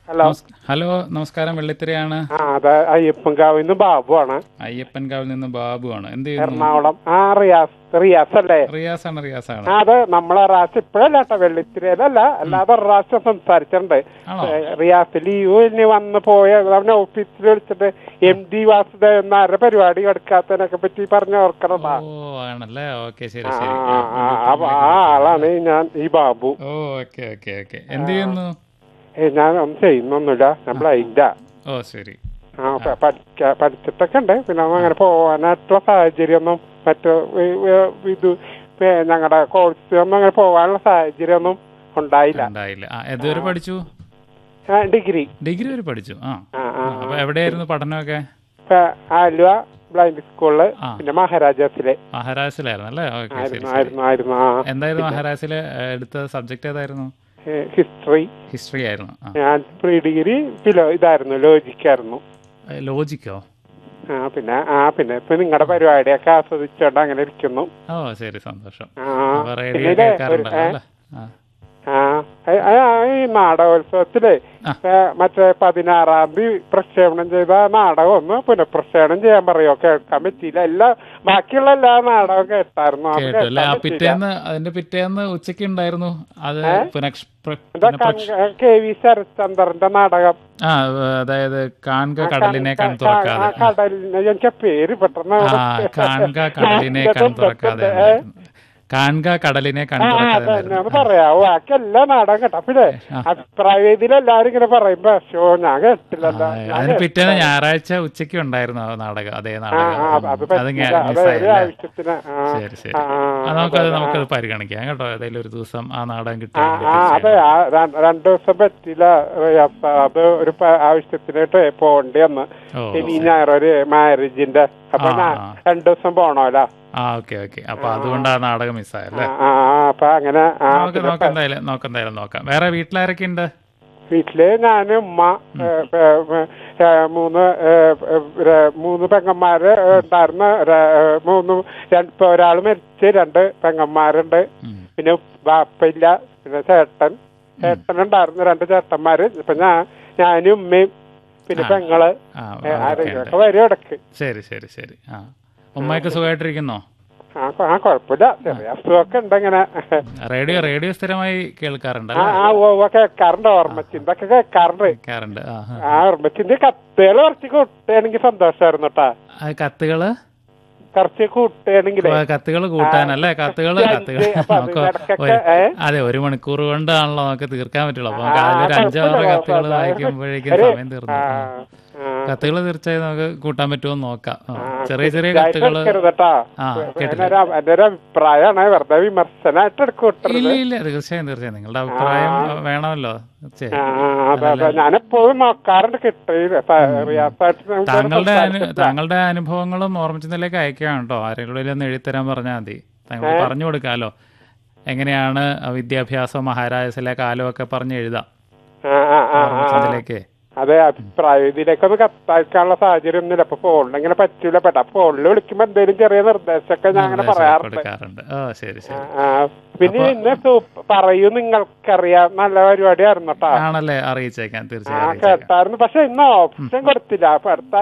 Hello നമസ്- hello നമസ്കാരം വെള്ളിത്തിരയാണ് ആ അതെ അയ്യപ്പൻകാവിൽ നിന്ന് ബാബു ആണ് അയ്യപ്പൻകാവിൽ നിന്ന് ബാബു ആണ് എന്ത് ചെയ്യുന്നു എറണാകുളം ആ റിയാസ് റിയാസ് അല്ലേ റിയാസാണ് റിയാസാണ് ആ അത് നമ്മളെ റാസ് ഇപ്പോഴല്ല കേട്ടോ വെള്ളിത്തിരയിലല്ല അല്ലാതെ ഒരു പ്രാവശ്യം സംസാരിച്ചിട്ടുണ്ട് ആണോ ഏ, റിയാസ് ലീവിന് വന്ന് പോയ അവനെ ഓഫീസിൽ വിളിച്ചിട്ട് എം ഡി വാസുദേവ് എന്നാരുടെ പരിപാടി എടുക്കാത്തതിനൊക്കെ പറ്റി പറഞ്ഞ ഓർക്കണതാ ഓ ആണല്ലേ ഓക്കെ ശരി ആ ശരി ആ, ആ, അപ്പൊ ആ ആളാണ് ഞാൻ ഈ ബാബു ഓ ഓക്കെ ഓക്കെ ഓക്കെ എന്ത് ചെയ്യുന്നു ഏ, ഞാൻ ഒന്നും ചെയ്യുന്നൊന്നുമില്ല നമ്മൾ അതിന്റെ ഓ ശരി ആ പ- പഠിക്ക പഠിച്ചിട്ടൊക്കെ ഉണ്ട് പിന്നെ ഒന്നും അങ്ങനെ പോവാനായിട്ടുള്ള സാഹചര്യമൊന്നും മറ്റു ഈ- ഈ ഇത് ഞങ്ങളുടെ കോഴ്സ് ഒന്നും അങ്ങനെ പോവാനുള്ള സാഹചര്യമൊന്നും ഉണ്ടായില്ല ഉണ്ടായില്ല ആ എതുവരെ പഠിച്ചു ആ, ഡിഗ്രി ഡിഗ്രി വരെ പഠിച്ചു ആ ആ ആ അപ്പൊ എവിടെയായിരുന്നു പഠനമൊക്കെ ഇപ്പൊ ആലുവ ബ്ലൈൻഡ് സ്കൂളില് ആ. പിന്നെ മഹാരാജാസിലെ മഹാരാഷ്ട്രയിലായിരുന്നു അല്ലേ ഓക്കെ ശരി ആയിരുന്നു ശരി ആയിരുന്നു ആയിരുന്നു ആ എന്തായിരുന്നു മഹാരാഷ്ട്രയിലെ ഏ, എടുത്ത സബ്ജക്ട് ഏതായിരുന്നു ഹിസ്റ്ററി ഹിസ്റ്ററി ആയിരുന്നു ആ ഞാൻ പ്രീ ഡിഗ്രി ഫിലോ ഇതായിരുന്നു ലോജിക്കായിരുന്നു ലോജിക്കോ ആ പിന്നെ ആ പിന്നെ ഇപ്പൊ നിങ്ങളുടെ പരിപാടിയൊക്കെ ആസ്വദിച്ചോണ്ട് അങ്ങനെ ഇരിക്കുന്നു ഓ ശരി സന്തോഷം ആ അപ്പൊ റേഡിയോ പിന്നെ ഇതേ ഒരു- കേൾക്കാറുണ്ടല്ലോ ഏ? അല്ലേ ആ ആ ആ, ആ, ഈ നാടകോത്സവത്തില് ആ. ഏ, മറ്റേ പതിനാറാം തീയതി പ്രക്ഷേപണം ചെയ്ത നാടകം ഒന്ന് പുനഃപ്രക്ഷേപണം ചെയ്യാൻ പറയോ കേൾക്കാൻ പറ്റിയില്ല എല്ലാ ബാക്കിയുള്ള എല്ലാ നാടകവും കേട്ടായിരുന്നു അത് കേട്ടു അല്ലേ ആ കേൾക്കാൻ പറ്റിയില്ല. പിറ്റേന്ന് അതിന്റെ പിറ്റേന്ന് ഉച്ചക്ക് ഉണ്ടായിരുന്നു അത് പുനഃ- പ്ര- എന്താ പുനഃപ്രക്ഷ- കൺ- കെ വി ശരത്ചന്ദ്രന്റെ നാടകം ആ അതായത് കാൺക ആ, കടലിനെ ക- കൺ ക- തുറക്കാതെ ആ കടലിനെ എനിക്ക് പേര് പെട്ടെന്ന് ആ കാൺക കടലിനെ കൺ തുറക്കാതെ എന്നായിരുന്നു. കാൺക കടലിനെ കൺ ആ തുറക്കാതെ അതന്നെ എന്നായിരുന്നു. ഒന്ന് പറയാവോ ബാക്കി എല്ലാ നാടകം കേട്ടോ പിന്നെ ആ. അഭിപ്രായത്തിൽ എല്ലാരും ഇങ്ങനെ പറയുമ്പോ ഷോ ഞാൻ കേട്ടില്ലല്ലോ ആ, ഞാൻ അതിന് പിറ്റേന്ന് കേട്ടില്ല. ഞായറാഴ്ച ഉച്ചക്ക് ഉണ്ടായിരുന്നു ആ നാടകം അതേ ആ നാടകം ആ ഉം. അത് അത് പറ്റില്ല ഞാൻ അത് മിസ്സായി ഒരു അല്ലേ ആവശ്യത്തിന് ആ ശരി ശരി ആ, ആ, ആ, നമുക്കത് അതെ, നമുക്കത് ആ. പരിഗണിക്കാം കേട്ടോ ഏതെങ്കിലും ഒരു ദിവസം ആ നാടകം ആ കിട്ടുമെങ്കിൽ ആ അതെ തീർച്ചയായും. ആ ര- രണ്ടു ദിവസം പറ്റില്ല റിയാസ്. അത് ഒരു പ- ആവശ്യത്തിനായിട്ട് പോകേണ്ടി വന്ന് ഓ ഇനി ഞായർ ഒരു മാരേജിന്റെ അപ്പൊ ആ, ഞാൻ ആ. രണ്ടു ദിവസം പോണോല്ലോ ആ ഓക്കെ ഓക്കെ അപ്പൊ അതുകൊണ്ട് ആ നാടകം ആ മിസ്സായല്ലേ ആ ആ, അപ്പൊ അങ്ങനെ ആ നമുക്ക് പിന്നെ നമുക്ക് എന്തായാലും നമുക്ക് എന്തായാലും നോക്കാം വേറെ വീട്ടിലാരൊക്കെ ഉണ്ട് വീട്ടില് ഞാന് ഉമ്മ ഏ, ഏ, ഏ, മൂന്ന് ഏ, ഏ, മൂന്ന് പെങ്ങന്മാര് ഉണ്ടായിരുന്നു ര- ഏ, മൂന്ന് രണ്ട് ഇപ്പൊ ഒരാള് മരിച്ച് രണ്ട് പെങ്ങന്മാരുണ്ട് ഉം. പിന്നെ ബാപ്പയില്ല പിന്നെ ചേട്ടൻ ചേട്ടനുണ്ടായിരുന്നു രണ്ട് ചേട്ടന്മാര് ഇപ്പൊ ഞാൻ ഞാനും ഉമ്മയും പിന്നെ ആ. പെങ്ങള് ആ ഏ, അതൊക്കെ ആരെങ്കിലുമൊക്കെ ഉണ്ട്. വരും ഇടക്ക് ശരി ശരി ശരി ആ ഉമ്മയൊക്കെ സുഖമായിട്ടിരിക്കുന്നോ ആ കൊ- ആ കുഴപ്പമില്ല ചെറിയ അസുഖമൊക്കെ ഉണ്ട് ഇങ്ങനെ റേഡിയോ റേഡിയോ സ്ഥിരമായി കേൾക്കാറുണ്ട് ആ ആ ഓ ഓ, കേൾക്കാറുണ്ട് ഓർമ്മച്ചിന്തൊക്കെ കേൾക്കാറുണ്ട് കേൾക്കാറുണ്ട് ആ ആ. ആ ഓർമ്മച്ചിന്റെ കത്തുകൾ കുറച്ച് കൂട്ടുകയാണെങ്കിൽ സന്തോഷമായിരുന്നു കേട്ടാ ആ കത്തുകള് കുറച്ച് കൂട്ടുകയാണെങ്കിലേ കത്തുകൾ കൂട്ടാനല്ലേ കത്തുകള് അഞ്ച് കത്തുകൾ അപ്പൊ അത് നമുക്ക് ഇടയ്ക്കൊക്കെ, ഒരു- ഏ? അതെ ഒരു മണിക്കൂർ കൊണ്ടാണല്ലോ നമുക്ക് തീർക്കാൻ പറ്റുള്ളൂ അപ്പൊ ആ, നമുക്ക് അതിലൊരു അഞ്ചാറ് കുഴപ്പമില്ല, കത്തുകൾ കുഴപ്പമില്ല. വായിക്കുമ്പോഴേക്കും ഒരു- സമയം തീർന്നു ആ, ആ. ആ. കത്തുകൾ തീർച്ചയായും നമുക്ക് കൂട്ടാൻ പറ്റുമോ എന്ന് നോക്കാം ആ, ആ, ചെറിയ ചെറിയ തെറ്റായിട്ട് കത്തുകള് എടുക്കരുത് കേട്ടാ. ആ, കേട്ടില്ല. എന്റെ ഒരു- എന്റെ ഒരു അഭിപ്രായമാണ് വെറുതെ വിമർശനമായിട്ട് എടുക്കൂട്ടരുത് ഇല്ല ഇല്ല തീർച്ചയായും തീർച്ചയായും നിങ്ങളുടെ അഭിപ്രായം വേണമല്ലോ തീർച്ചയായും ആ, അതെ അതെ ഞാനെപ്പോഴും നോക്കാറുണ്ട് കിട്ടിയില്ല താങ്കളുടെ അനു- താങ്കളുടെ അനുഭവങ്ങളും ഓർമ്മിച്ചതിലേക്ക് അയക്കാം കേട്ടോ ആരെങ്കിലും ഒന്ന് എഴുതിത്തരാൻ പറഞ്ഞാൽ മതി താങ്കൾ പറഞ്ഞു കൊടുക്കാമല്ലോ എങ്ങനെയാണ് വിദ്യാഭ്യാസം മഹാരാജസിലെ കാലമൊക്കെ പറഞ്ഞ് എഴുതാം ഓർമ്മിച്ചതിലേക്ക് അതെ അഭിപ്രായം ഇതിലേക്കൊന്ന് കത്തയക്കാനുള്ള സാഹചര്യം ഒന്നുമില്ല അപ്പൊ ഫോണിൽ ഇങ്ങനെ പറ്റൂല പെട്ട ഫോണിൽ വിളിക്കുമ്പോ എന്തെങ്കിലും ചെറിയ നിർദ്ദേശമൊക്കെ ഞാൻ അങ്ങനെ പറയാറുണ്ട് കൊടുക്കാറുണ്ട് ഓ ശരി ശരി ആ, പിന്നെ ഇന്ന് സൂപ്പ- പറയൂ നിങ്ങൾക്കറിയാം നല്ല പരിപാടിയായിരുന്നു കേട്ടോ ആണല്ലേ അറിയിച്ചേക്കാം ആ തീർച്ചയായും അറിയിച്ചേക്കാം കേട്ടായിരുന്നു പക്ഷെ ഇന്ന് ഓപ്ഷൻ കൊടുത്തില്ല അപ്പൊ അടുത്ത